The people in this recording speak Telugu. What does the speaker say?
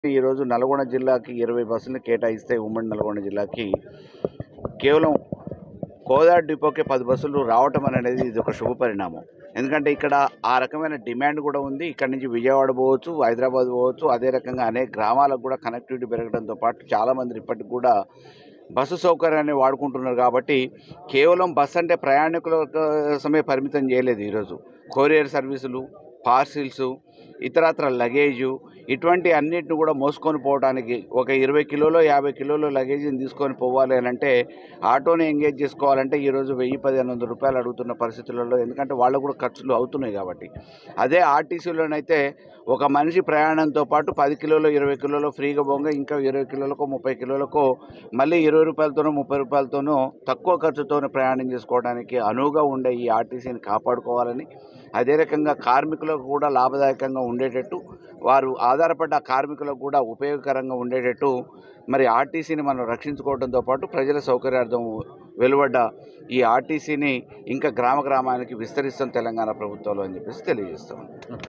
ఈరోజు నల్గొండ జిల్లాకి ఇరవై బస్సులు కేటాయిస్తే ఉమ్మడి నల్గొండ జిల్లాకి కేవలం కోదాడ డిపోకే పది బస్సులు రావటం అనేది ఇది ఒక శుభ పరిణామం ఎందుకంటే ఇక్కడ ఆ రకమైన డిమాండ్ కూడా ఉంది ఇక్కడ నుంచి విజయవాడ పోవచ్చు హైదరాబాద్ పోవచ్చు అదే రకంగా అనేక గ్రామాలకు కూడా కనెక్టివిటీ పెరగడంతో పాటు చాలామంది ఇప్పటికి కూడా బస్సు సౌకర్యాన్ని వాడుకుంటున్నారు కాబట్టి కేవలం బస్ అంటే ప్రయాణికుల కోసమే పరిమితం చేయలేదు ఈరోజు కొరియర్ సర్వీసులు పార్సిల్స్ ఇతరత్ర లగేజు ఇటువంటి అన్నిటిని కూడా మోసుకొని పోవడానికి ఒక ఇరవై కిలోలో యాభై కిలోల లగేజీని తీసుకొని పోవాలి అని అంటే ఆటోని ఎంగేజ్ చేసుకోవాలంటే ఈరోజు వెయ్యి పదిహేను వందల రూపాయలు అడుగుతున్న పరిస్థితులలో ఎందుకంటే వాళ్ళకు కూడా ఖర్చులు అవుతున్నాయి కాబట్టి అదే ఆర్టీసీలోనైతే ఒక మనిషి ప్రయాణంతో పాటు పది కిలోలు ఇరవై కిలోలు ఫ్రీగా పోగా ఇంకా ఇరవై కిలోలకు ముప్పై కిలోలకు మళ్ళీ ఇరవై రూపాయలతోనో ముప్పై రూపాయలతోనో తక్కువ ఖర్చుతోనే ప్రయాణం చేసుకోవడానికి అనువుగా ఉండే ఈ ఆర్టీసీని కాపాడుకోవాలని అదే రకంగా కార్మికులకు కూడా లాభదాయకంగా ఉండేటట్టు వారు ఆధారపడ్డ కార్మికులకు కూడా ఉపయోగకరంగా ఉండేటట్టు మరి ఆర్టీసీని మనం రక్షించుకోవడంతో పాటు ప్రజల సౌకర్యార్థం వెలువడ్డ ఈ ఆర్టీసీని ఇంకా గ్రామ గ్రామానికి విస్తరిస్తాం తెలంగాణ ప్రభుత్వంలో అని చెప్పేసి తెలియజేస్తాం